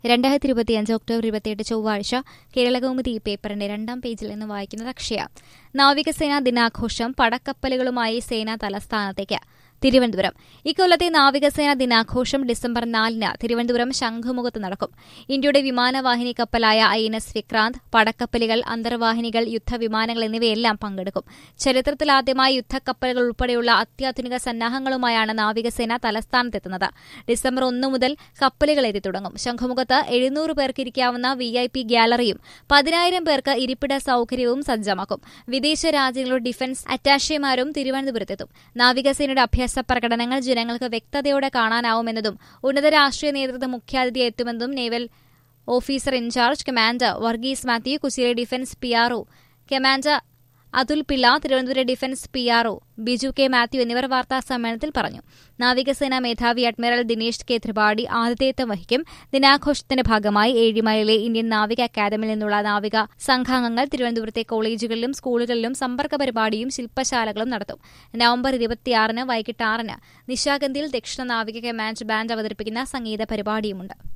രണ്ടായിരത്തി ഇരുപത്തിയഞ്ച് ഒക്ടോബർ ഇരുപത്തിയെട്ട് ചൊവ്വാഴ്ച കേരളകൗമുദി ഈ പേപ്പറിന്റെ രണ്ടാം പേജിൽ നിന്ന് വായിക്കുന്നത് അക്ഷയ നാവികസേനാ ദിനാഘോഷം പടക്കപ്പലുകളുമായി സേനാ തലസ്ഥാനത്തേക്ക് തിരുവനന്തപുരം ഇക്കൊല്ലത്തെ നാവികസേനാ ദിനാഘോഷം ഡിസംബർ നാലിന് തിരുവനന്തപുരം ശംഖുമുഖത്ത് നടക്കും ഇന്ത്യയുടെ വിമാനവാഹിനി കപ്പലായ ഐ എൻ എസ് വിക്രാന്ത് പടക്കപ്പലുകൾ അന്തർവാഹിനികൾ യുദ്ധവിമാനങ്ങൾ എന്നിവയെല്ലാം പങ്കെടുക്കും ചരിത്രത്തിലാദ്യമായി യുദ്ധക്കപ്പലുകൾ ഉൾപ്പെടെയുള്ള അത്യാധുനിക സന്നാഹങ്ങളുമായാണ് നാവികസേന തലസ്ഥാനത്തെത്തുന്നത് ഡിസംബർ ഒന്ന് മുതൽ കപ്പലുകൾ എത്തി തുടങ്ങും ശംഖുമുഖത്ത് എഴുന്നൂറ് പേർക്ക് ഇരിക്കാവുന്ന വി ഐ പി ഗ്യാലറിയും പതിനായിരം പേർക്ക് ഇരിപ്പിട സൌകര്യവും സജ്ജമാക്കും വിദേശ രാജ്യങ്ങളുടെ ഡിഫൻസ് അറ്റാഷേമാരും തിരുവനന്തപുരത്തെത്തും നാവികസേനയുടെ അഭ്യാസ പ്രകടനങ്ങൾ ജനങ്ങൾക്ക് വ്യക്തതയോടെ കാണാനാവുമെന്നതും ഉന്നത രാഷ്ട്രീയ നേതൃത്വം മുഖ്യാതിഥി എത്തുമെന്നും naval officer in charge commander Varghese Mathew കുസിയിലെ defence P R commander Athul Pillai Thiruvananthapuram defence P R Biju K Mathew എന്നിവർ വാർത്താ സമ്മേളനത്തിൽ പറഞ്ഞു നാവികസേനാ മേധാവി അഡ്മിറൽ ദിനേശ് കെ ത്രിപാഠി ആതിഥേയത്വം വഹിക്കും ദിനാഘോഷത്തിന്റെ ഭാഗമായി ഏഴിമലയിലെ ഇന്ത്യൻ നാവിക അക്കാദമിയിൽ നിന്നുള്ള നാവിക സംഘാംഗങ്ങൾ തിരുവനന്തപുരത്തെ കോളേജുകളിലും സ്കൂളുകളിലും സമ്പർക്ക പരിപാടിയും ശില്പശാലകളും നടത്തും നവംബർ ഇരുപത്തിയാറിന് വൈകിട്ട് ആറിന് നിശാഗന്ധിയിൽ ദക്ഷിണ നാവിക കമാൻഡ് ബാൻഡ് അവതരിപ്പിക്കുന്ന സംഗീത പരിപാടിയുമുണ്ട്